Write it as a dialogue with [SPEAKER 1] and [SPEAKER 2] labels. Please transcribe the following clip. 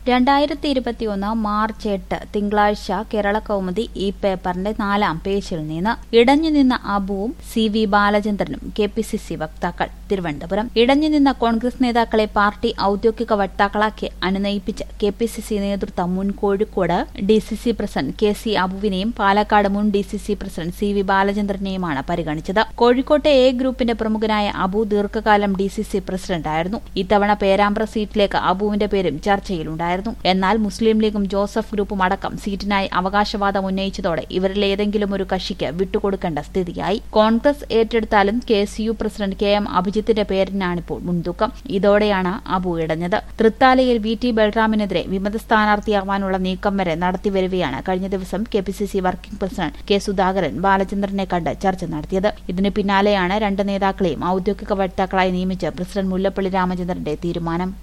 [SPEAKER 1] രണ്ടായിരത്തി ഇരുപത്തിയൊന്ന് മാർച്ച് എട്ട് തിങ്കളാഴ്ച കേരള കൗമുദി ഈ പേപ്പറിന്റെ നാലാം പേജിൽ നിന്ന് ഇടഞ്ഞുനിന്ന അബുവും സി വി ബാലചന്ദ്രനും കെ പി സി സി വക്താക്കൾ തിരുവനന്തപുരം ഇടഞ്ഞുനിന്ന കോൺഗ്രസ് നേതാക്കളെ പാർട്ടി ഔദ്യോഗിക വക്താക്കളാക്കി അനുനയിപ്പിച്ച് കെ പി സി സി നേതൃത്വം മുൻ Kozhikode D C C president K C അബുവിനെയും പാലക്കാട് മുൻ D C C president C V ബാലചന്ദ്രനെയുമാണ് പരിഗണിച്ചത് കോഴിക്കോട്ടെ എ ഗ്രൂപ്പിന്റെ പ്രമുഖനായ അബു ദീർഘകാലം ഡി സി സി പ്രസിഡന്റായിരുന്നു ഇത്തവണ പേരാമ്പ്ര സീറ്റിലേക്ക് അബുവിന്റെ പേരും ചർച്ചയിലുണ്ടായിരുന്നു എന്നാൽ മുസ്ലിം ലീഗും ജോസഫ് ഗ്രൂപ്പും അടക്കം സീറ്റിനായി അവകാശവാദം ഉന്നയിച്ചതോടെ ഇവരിൽ ഏതെങ്കിലും ഒരു കക്ഷിക്ക് വിട്ടുകൊടുക്കേണ്ട സ്ഥിതിയായി കോൺഗ്രസ് ഏറ്റെടുത്താലും K C U president K M അഭിജിത്തിന്റെ പേരിനാണിപ്പോൾ മുൻതൂക്കം ഇതോടെയാണ് അബു ഇടഞ്ഞത് തൃത്താലയിൽ വി ടി ബൽറാമിനെതിരെ വിമത സ്ഥാനാർത്ഥിയാവാനുള്ള നീക്കം വരെ നടത്തിവരികയാണ് കഴിഞ്ഞ ദിവസം K P C C working president K Sudhakaran ബാലചന്ദ്രനെ കണ്ട് ചർച്ച നടത്തിയത് ഇതിന് പിന്നാലെയാണ് രണ്ട് നേതാക്കളെയും ഔദ്യോഗിക വക്താക്കളായി നിയമിച്ച് പ്രസിഡന്റ് മുല്ലപ്പള്ളി രാമചന്ദ്രന്റെ തീരുമാനം